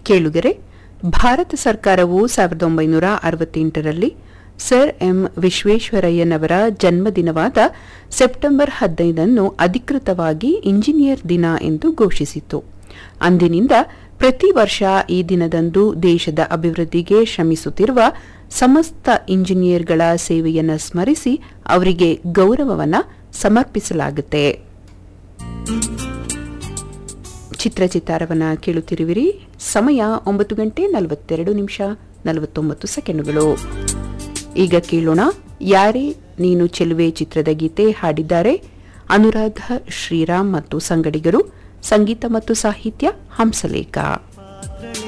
ಕೇಳುಗರೆ ಭಾರತ ಸರ್ಕಾರವು ಸಾವಿರದ ಒಂಬೈನೂರ ಅರವತ್ತೆಂಟರಲ್ಲಿ ಸರ್ ಎಂ ವಿಶ್ವೇಶ್ವರಯ್ಯನವರ ಜನ್ಮದಿನವಾದ ಸೆಪ್ಟೆಂಬರ್ ಹದಿನೈದನ್ನು ಅಧಿಕೃತವಾಗಿ ಇಂಜಿನಿಯರ್ ದಿನ ಎಂದು ಘೋಷಿಸಿತು ಅಂದಿನಿಂದ ಪ್ರತಿ ವರ್ಷ ಈ ದಿನದಂದು ದೇಶದ ಅಭಿವೃದ್ಧಿಗೆ ಶ್ರಮಿಸುತ್ತಿರುವ ಸಮಸ್ತ ಇಂಜಿನಿಯರ್ಗಳ ಸೇವೆಯನ್ನು ಸ್ಮರಿಸಿ ಅವರಿಗೆ ಗೌರವವನ್ನು ಸಮರ್ಪಿಸಲಾಗುತ್ತೆ ಚಿತ್ರಚಿತ್ತಾರವನ್ನ ಕೇಳುತ್ತಿರುವಿರಿ ಸಮಯ ಒಂಬತ್ತು ಗಂಟೆ ನಲವತ್ತೆರಡು ನಿಮಿಷ ನಲವತ್ತೊಂಬತ್ತು ಸೆಕೆಂಡುಗಳು ಈಗ ಕೇಳೋಣ ಯಾರೇ ನೀನು ಚೆಲುವೆ ಚಿತ್ರದ ಗೀತೆ ಹಾಡಿದ್ದಾರೆ ಅನುರಾಧ ಶ್ರೀರಾಮ್ ಮತ್ತು ಸಂಗಡಿಗರು ಸಂಗೀತ ಮತ್ತು ಸಾಹಿತ್ಯ ಹಂಸಲೇಖ